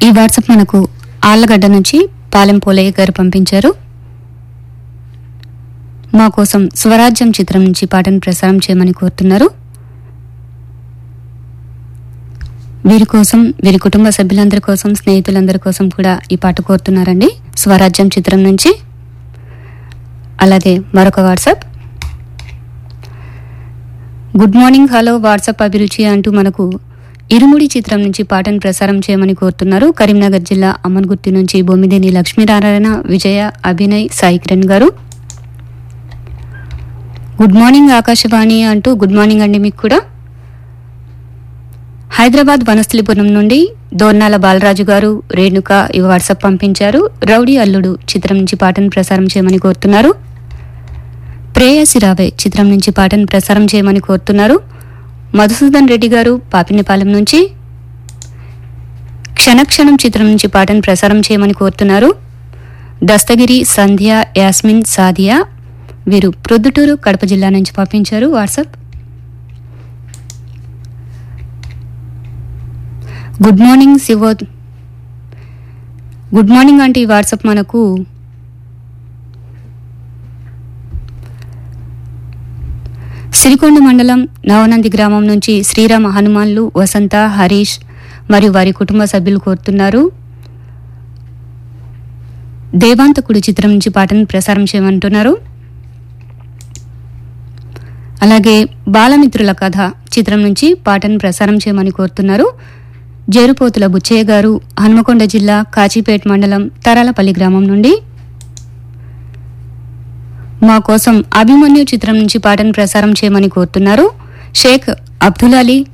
ఈ వాట్సాప్ మనకు ఆళ్లగడ్డ నుంచి పాలెం పోలయ్య గారు పంపించారు మా కోసం స్వరాజ్యం చిత్రం నుంచి పాటను ప్రసారం చేయమని కోరుతున్నారు వీరి కోసం వీరి కుటుంబ సభ్యులందరి కోసం స్నేహితులందరి కోసం కూడా ఈ పాట కోరుతున్నారండి స్వరాజ్యం చిత్రం నుంచి అలాగే మరొక WhatsApp good morning hello WhatsApp అభిరుచి అంటూ మనకు ఇరుముడి చిత్రం నుంచి పాటను ప్రసారం చేయమని కోరుతున్నారు కరీంనగర్ జిల్లా అమ్మన్గుర్తి నుంచి బొమ్మిదేని లక్ష్మీనారాయణ విజయ అభినయ్ సాయి కిరణ్ గారు గుడ్ మార్నింగ్ ఆకాశవాణి అంటూ గుడ్ మార్నింగ్ అండి మీకు కూడా హైదరాబాద్ వనస్థలిపురం నుండి దోర్నాల బాలరాజు గారు రేణుక ఈ వాట్సాప్ పంపించారు రౌడీ అల్లుడు చిత్రం నుంచి పాటను ప్రసారం చేయమని కోరుతున్నారు ప్రేయసి రావే చిత్రం నుంచి పాటను ప్రసారం చేయమని కోరుతున్నారు మధుసూదన్ రెడ్డి గారు పాపినిపాలెం నుంచి క్షణక్షణం చిత్రం నుంచి పాటను ప్రసారం చేయమని కోరుతున్నారు దస్తగిరి సంధ్య యాస్మిన్ సాదియా వీరు ప్రొద్దుటూరు కడప జిల్లా నుంచి పంపించారు వాట్సాప్ గుడ్ మార్నింగ్ శివో గుడ్ మార్నింగ్ అంటే ఈ వాట్సాప్ మనకు సిరికొండ మండలం నవనంది గ్రామం నుంచి శ్రీరామ హనుమాన్లు వసంత హరీష్ మరియు వారి కుటుంబ సభ్యులు కోరుతున్నారు దేవాంతకుడు చిత్రం నుంచి పాటను ప్రసారం చేయమంటున్నారు అలాగే బాలమిత్రుల కథ చిత్రం నుంచి పాటను ప్రసారం చేయమని కోరుతున్నారు జేరుపోతుల బుచ్చయ్య గారు హన్మకొండ జిల్లా కాచిపేట్ మండలం తరాలపల్లి గ్రామం నుండి మా కోసం అభిమన్యు చిత్రం నుంచి పాటను ప్రసారం చేయమని కోరుతున్నారు షేక్ అబ్దుల్ అలీ